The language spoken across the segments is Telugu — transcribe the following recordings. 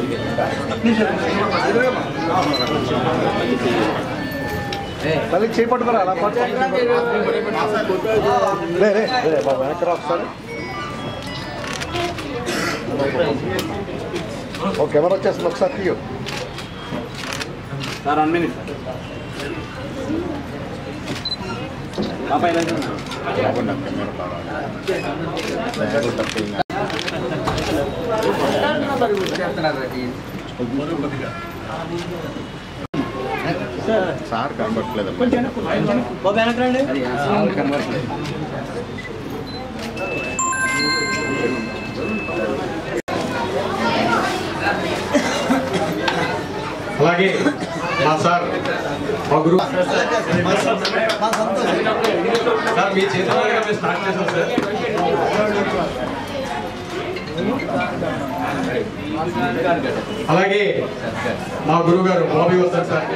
మళ్ళీ చేపట్టుకోరా అలా పట్టు. రే రే రే బాబు వెనక్కి రా ఒకసారి ఓ కెమెరా వచ్చేస్తుంది ఒకసారి తీయు సార్ వన్ మినిట్ పాప ఇలా సార్ కనబట్టలేదు బాబు వెనక్కి రండి కనబడట్లేదు అలాగే మా సార్ మా గురువు సార్ మీ చేతుల మీదుగా మేము స్టార్ట్ చేసాం సార్ అలాగే మా గురువు గారు బాబీ వస్తారు సార్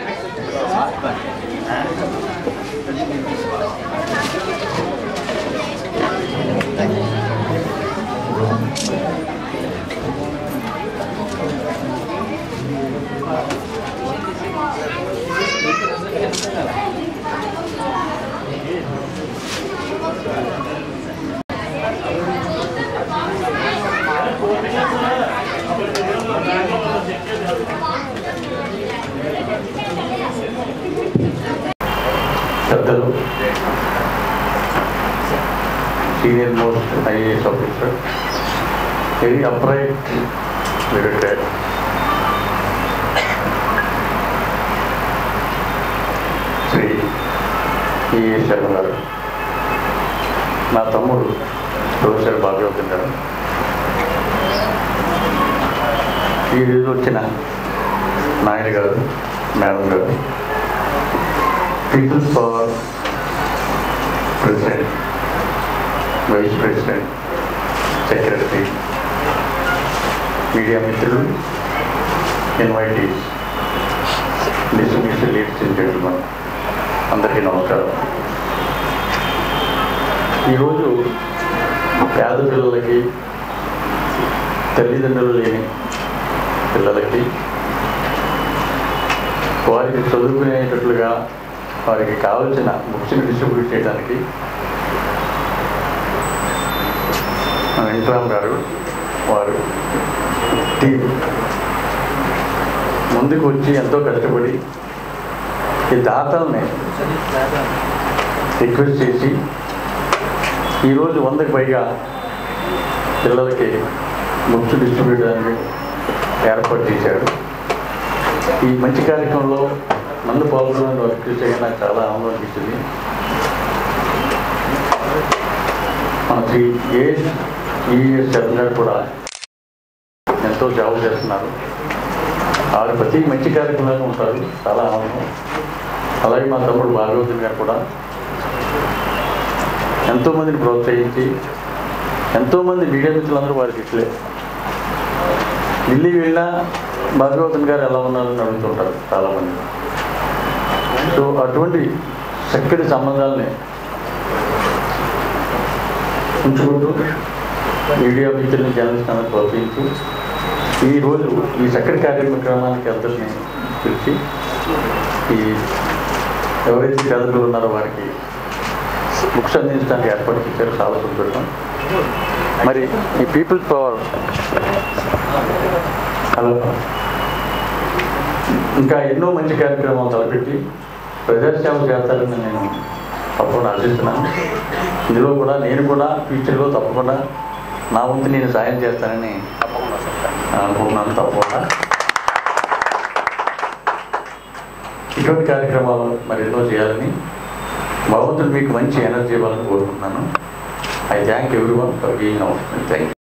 పెద్దలు senior most IAS officer very upright limited Shri E A Sharma గారు నా తమ్ముడు ప్రొఫెసర్ భాగ్యవతం గారు ఈ రోజు వచ్చిన నాయుడు గారు మేడం గారు people's power president vice president secretary media మిత్రులు invitees distribution ladies and gentlemen అందరికీ నమస్కారం ఈరోజు పేద పిల్లలకి తల్లిదండ్రులు లేని పిల్లలకి వారికి చదువుకునేటట్లుగా వారికి కావలసిన బుక్స్ని డిస్ట్రిబ్యూట్ చేయడానికి మన వెంకటరామ్ గారు వారు టీం ముందుకు వచ్చి ఎంతో కష్టపడి ఈ దాతల్ని రిక్వెస్ట్ చేసి ఈరోజు వందకి పైగా పిల్లలకి బుక్స్ డిస్ట్రిబ్యూట్ చేయడానికి ఏర్పాటు చేశారు ఈ మంచి కార్యక్రమంలో మందు పాల్గొనడానికి వర్క్ చేయగా నాకు చాలా ఆనందం అనిపించింది మన శ్రీ ఏ ఈఎస్ చరణ్ గారు కూడా ఎంతో జాబ్ చేస్తున్నారు ఆవిడ ప్రతి మంచి కార్యక్రమాలు ఉంటారు చాలా ఆనందం అలాగే మా తమ్ముడు భాగవతుని గారు కూడా ఎంతోమందిని ప్రోత్సహించి ఎంతోమంది మీడియా మిత్రులందరూ వారికి ఇట్లే ఢిల్లీ వెళ్ళినా భాగవతుని గారు ఎలా ఉన్నారని అడుగుతుంటారు చాలామంది సో అటువంటి చక్కటి సంబంధాలని ఉంచుకుంటూ మీడియా మిత్రులను జర్నలిస్ట్ అందరూ ప్రోత్సహించు ఈరోజు ఈ చక్కటి కార్యక్రమానికి అందరినీ పిలిచి ఈ ఎవరైతే పేదలు ఉన్నారో వారికి బుక్స్ అందించడానికి ఏర్పాటు చేశారు చాలా సంతోషం మరి ఈ పీపుల్స్ పవర్ హలో ఇంకా ఎన్నో మంచి కార్యక్రమాలు తలపెట్టి ప్రజాసేవ చేస్తారని నేను తప్పకుండా ఆశిస్తున్నాను ఇందులో కూడా నేను కూడా ఫ్యూచర్లో తప్పకుండా నా వంతు నేను సాయం చేస్తానని అనుకుంటున్నాను తప్పకుండా ఇటువంటి కార్యక్రమాలు మరి ఎన్నో చేయాలని భగవంతుడు మీకు మంచి ఎనర్జీ ఇవ్వాలని కోరుకుంటున్నాను I thank every one for being అవసరం థ్యాంక్